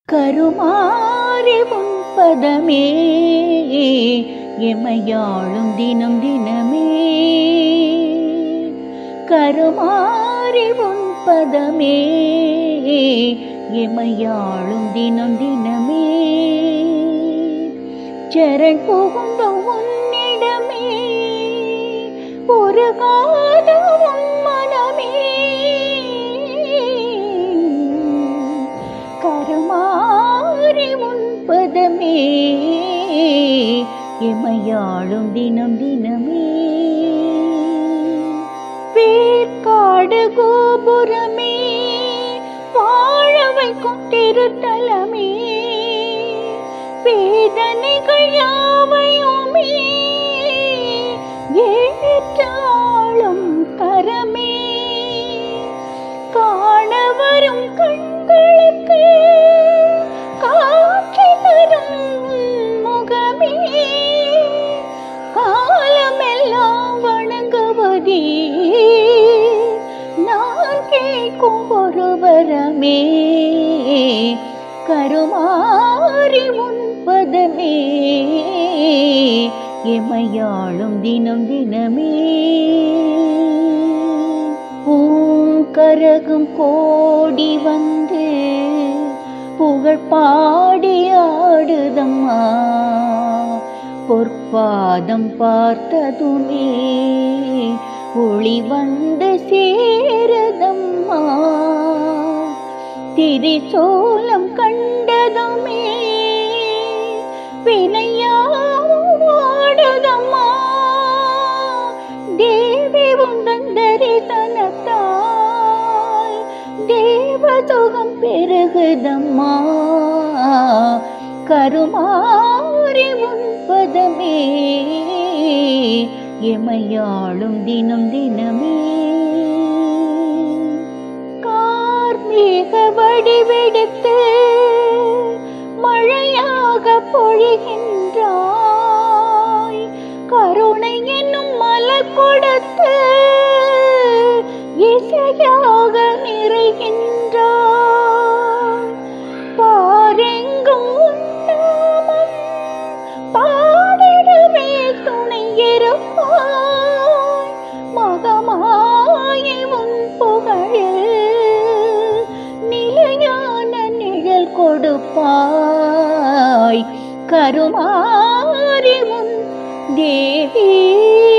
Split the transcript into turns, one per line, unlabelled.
கருமாறி உன்பதமே எமையாளும் தினம் தினமே கருமாறி உன்பதமே எமையாளும் தினம் தினமே சரண் புகுந்த உன்னிடமே ஒரு காலம் உன் மனமே கருமாறி முன்பதமே எமையாளும் தினம் தினமே வேர்க்காடு கோபுரமே வாழ வைக்கும் திருத்தலமே வேதனைகள் யாவையுமே ஏற்றாளும் கரமே காண வரும் கண்களுக்கு காட்சி தரும் முகமே காலமெல்லாம் வணங்குவதே நான் கேட்கும் ஒரு வரமே கருமாறி முன்பதமே எமையாளும் தினம் தினமே பூங்கரகும் கோடி வந்து புகழ் பாடி ஆடுதம்மா பொற்பாதம் பார்த்ததுமே ஒளி வந்து சேருதம்மா திரிசோலம் கண்டதுமே வினையாடுதம்மா தேவி உந்தன் தரிசனத்தாய் தேவதுகம் பெருகுதம்மா கருமாறி உன்பதமே எமையாளும் தினம் தினமே கார்மேக வடிவெடுத்து மழையாக பொழிகின்றாய் கருணை என்னும் மலர் கொடுத்து இசையாக நிறைகின்றாய் பாரெங்கும் உன் நாமம் பாடிடவே துணை இருப்பாய் மகமாயி உன் புகழில் நிலையான நிழல் கொடுப்பாய் கருமாறி உன் தேவி